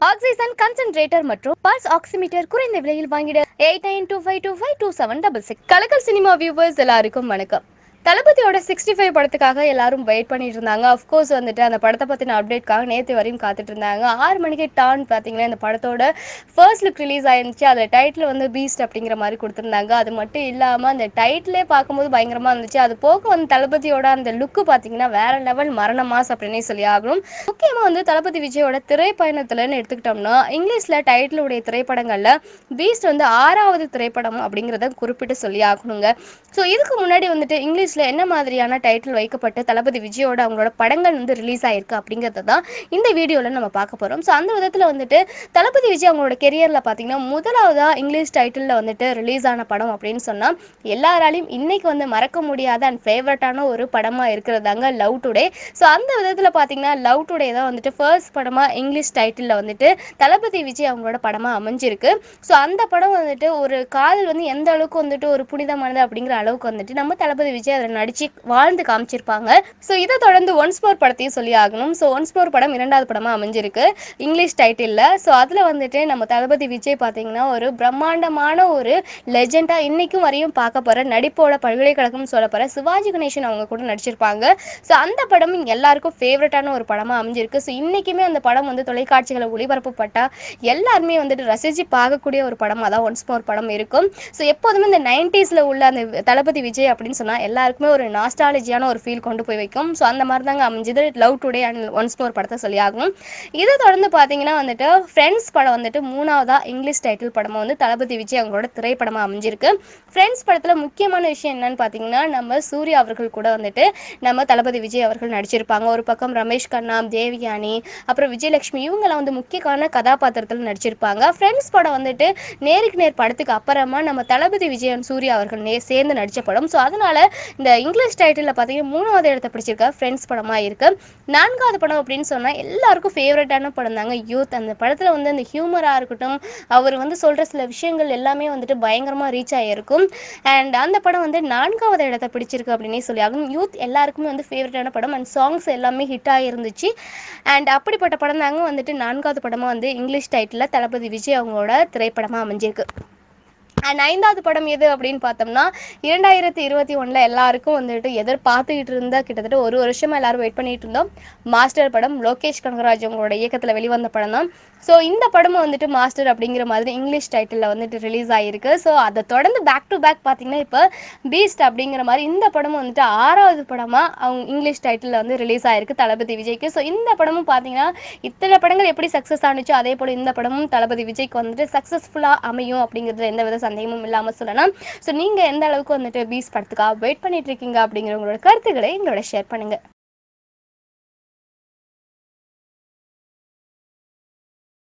oxygen கன்சென்ட்ரேட்டர் மற்றும் pulse oximeter குறைந்த விலையில் வாங்கிட eight nine two five two five two seven double six Kalakkal cinema viewers எல்லாருக்கும் வணக்கம் தளபதியோட சிக்ஸ்டி ஃபைவ் படத்துக்காக எல்லாரும் வெயிட் பண்ணிட்டு இருந்தாங்க அஃப்கோர்ஸ் வந்துட்டு அந்த படத்தை பற்றின அப்டேட்காக நேற்று வரையும் காத்துட்டு இருந்தாங்க ஆறு மணிக்கு டான் பார்த்தீங்கன்னா இந்த படத்தோட ஃபர்ஸ்ட் லுக் ரிலீஸ் ஆயிருந்துச்சு அதில் டைட்டில் வந்து பீஸ்ட் அப்படிங்கிற மாதிரி கொடுத்துருந்தாங்க அது மட்டும் இல்லாமல் அந்த டைட்டிலே பார்க்கும்போது பயங்கரமாக இருந்துச்சு அது போக வந்து தளபதியோட அந்த லுக்கு பார்த்தீங்கன்னா வேற லெவல் மரண மாஸ் அப்படின்னே சொல்லி ஆகணும் முக்கியமாக வந்து தளபதி விஜயோட திரைப்பயணத்துலன்னு எடுத்துக்கிட்டோம்னா இங்கிலீஷில் டைட்டிலுடைய திரைப்படங்களில் பீஸ்ட் வந்து ஆறாவது திரைப்படம் அப்படிங்கிறத குறிப்பிட்டு சொல்லி ஆகணுங்க ஸோ இதுக்கு முன்னாடி வந்துட்டு இங்கிலீஷில் என்ன மாதிரியான டைட்டில் வைக்கப்பட்டு தளபதி விஜயோட அவங்களோட படங்கள் வந்து ரிலீஸ் ஆயிருக்கு அப்படிங்கிறத தான் இந்த வீடியோவில் நம்ம பார்க்க போகிறோம் ஸோ அந்த விதத்தில் வந்துட்டு தளபதி விஜய் அவங்களோட கெரியரில் பார்த்தீங்கன்னா முதலாவதாக இங்கிலீஷ் டைட்டிலில் வந்துட்டு ரிலீஸ் ஆன படம் அப்படின்னு சொன்னால் எல்லாராலையும் இன்னைக்கு வந்து மறக்க முடியாத அண்ட் ஃபேவரட்டான ஒரு படமாக இருக்கிறதாங்க லவ் டுடே ஸோ அந்த விதத்தில் பார்த்தீங்கன்னா லவ் டுடே தான் வந்துட்டு ஃபர்ஸ்ட் படமாக இங்கிலீஷ் டைட்டிலில் வந்துட்டு தளபதி விஜய் அவங்களோட படமாக அமைஞ்சிருக்கு ஸோ அந்த படம் வந்துட்டு ஒரு காதல் வந்து எந்த அளவுக்கு வந்துட்டு ஒரு புனிதமானது அப்படிங்கிற அளவுக்கு வந்துட்டு நம்ம தளபதி விஜய் அதில் நடிச்சு வாழ்ந்து காமிச்சிருப்பாங்க ஸோ இதை தொடர்ந்து ஒன்ஸ் மோர் படத்தையும் சொல்லி ஆகணும் ஸோ ஒன்ஸ் மோர் படம் இரண்டாவது படமாக அமைஞ்சிருக்கு இங்கிலீஷ் டைட்டிலில் ஸோ அதில் வந்துட்டு நம்ம தளபதி விஜய் பார்த்தீங்கன்னா ஒரு பிரம்மாண்டமான ஒரு லெஜெண்டாக இன்னைக்கும் வரையும் பார்க்க போகிற நடிப்போட பல்கலைக்கழகம் சொல்ல போகிற சிவாஜி கணேசன் அவங்க கூட நடிச்சிருப்பாங்க ஸோ அந்த படம் எல்லாருக்கும் ஃபேவரட்டான ஒரு படமாக அமைஞ்சிருக்கு ஸோ இன்றைக்குமே அந்த படம் வந்து தொலைக்காட்சிகளை ஒளிபரப்பப்பட்டால் எல்லாருமே வந்துட்டு ரசித்து பார்க்கக்கூடிய ஒரு படமாக தான் ஒன்ஸ் மோர் படம் இருக்கும் ஸோ எப்போதுமே இந்த நைன்டிஸில் உள்ள அந்த தளபதி விஜய் அப்படின்னு சொன்னால் எல்லாருக்குமே ஒரு நாஸ்டாலஜியான ஒரு ஃபீல் கொண்டு போய் வைக்கும் ஸோ அந்த மாதிரி தாங்க அமைஞ்சது love today and once more படத்தை சொல்லி ஆகணும் இதை தொடர்ந்து பார்த்தீங்கன்னா வந்துட்டு ஃப்ரெண்ட்ஸ் படம் வந்துட்டு மூணாவதா இங்கிலீஷ் டைட்டில் படமாக வந்து தளபதி விஜய் அவங்களோட திரைப்படமாக அமைஞ்சிருக்கு ஃப்ரெண்ட்ஸ் படத்தில் முக்கியமான விஷயம் என்னன்னு பார்த்தீங்கன்னா நம்ம சூர்யா அவர்கள் கூட வந்துட்டு நம்ம தளபதி விஜய் அவர்கள் நடிச்சிருப்பாங்க ஒரு பக்கம் ரமேஷ் கண்ணா தேவியானி அப்புறம் விஜயலட்சுமி இவங்கெல்லாம் வந்து முக்கியமான கதாபாத்திரத்தில் நடிச்சிருப்பாங்க ஃப்ரெண்ட்ஸ் படம் வந்துட்டு நேருக்கு நேர் படத்துக்கு அப்புறமா நம்ம தளபதி விஜயன் சூர்யா அவர்கள் நே சேர்ந்து நடித்த படம் ஸோ அதனால இந்த இங்கிலீஷ் டைட்டிலில் பார்த்தீங்கன்னா மூணாவது இடத்த பிடிச்சிருக்க ஃப்ரெண்ட்ஸ் படமாக இருக்கு நான்காவது படம் அப்படின்னு சொன்னால் எல்லாருக்கும் ஃபேவரட்டான படம் தாங்க யூத் அந்த படத்தில் வந்து அந்த ஹியூமராக இருக்கட்டும் அவர் வந்து சொல்கிற சில விஷயங்கள் எல்லாமே வந்துட்டு பயங்கரமாக ரீச் ஆகிருக்கும் அண்ட் அந்த படம் வந்து நான்காவது இடத்த பிடிச்சிருக்கு அப்படின்னே சொல்லி ஆகும் யூத் எல்லாருக்குமே வந்து ஃபேவரட்டான படம் அண்ட் சாங்ஸ் எல்லாமே ஹிட் ஆகிருந்துச்சு அண்ட் அப்படிப்பட்ட படம் தாங்க வந்துட்டு நான்காவது படமாக வந்து இங்கிலீஷ் டைட்டிலில் தளபதி விஜய் அவங்களோட திரைப்படமாக அமைஞ்சிருக்கு அண்ட் ஐந்தாவது படம் எது அப்படின்னு பார்த்தோம்னா இரண்டாயிரத்தி இருபத்தி ஒன்றில் எல்லாருக்கும் வந்துட்டு எதிர்பார்த்துக்கிட்டு இருந்தா கிட்டத்தட்ட ஒரு வருஷமாக எல்லாரும் வெயிட் பண்ணிட்டு இருந்தோம் மாஸ்டர் படம் லோகேஷ் கனகராஜ் அவங்களோட இயக்கத்தில் வெளிவந்த படம் தான் ஸோ இந்த படமும் வந்துட்டு மாஸ்டர் அப்படிங்கிற மாதிரி இங்கிலீஷ் டைட்டிலில் வந்துட்டு ரிலீஸ் ஆகிருக்கு ஸோ அதை தொடர்ந்து பேக் டு பேக் பார்த்தீங்கன்னா இப்போ பீஸ்ட் அப்படிங்கிற மாதிரி இந்த படமும் வந்துட்டு ஆறாவது படமாக அவங்க இங்கிலீஷ் டைட்டிலில் வந்து ரிலீஸ் ஆகிருக்கு தளபதி விஜய்க்கு ஸோ இந்த படமும் பார்த்தீங்கன்னா இத்தனை படங்கள் எப்படி சக்ஸஸ் ஆனிச்சோ அதே போல் இந்த படமும் தளபதி விஜய்க்கு வந்துட்டு சக்ஸஸ்ஃபுல்லாக அமையும் அப்படிங்கிறது எந்த வித சந்தேகமும் இல்லாமல் சொல்லலாம் ஸோ நீங்கள் எந்த அளவுக்கு வந்துட்டு பீஸ் படத்துக்காக வெயிட் பண்ணிட்டு இருக்கீங்க அப்படிங்கிற உங்களோட கருத்துக்களை எங்களோட ஷேர் பண்ணுங்கள்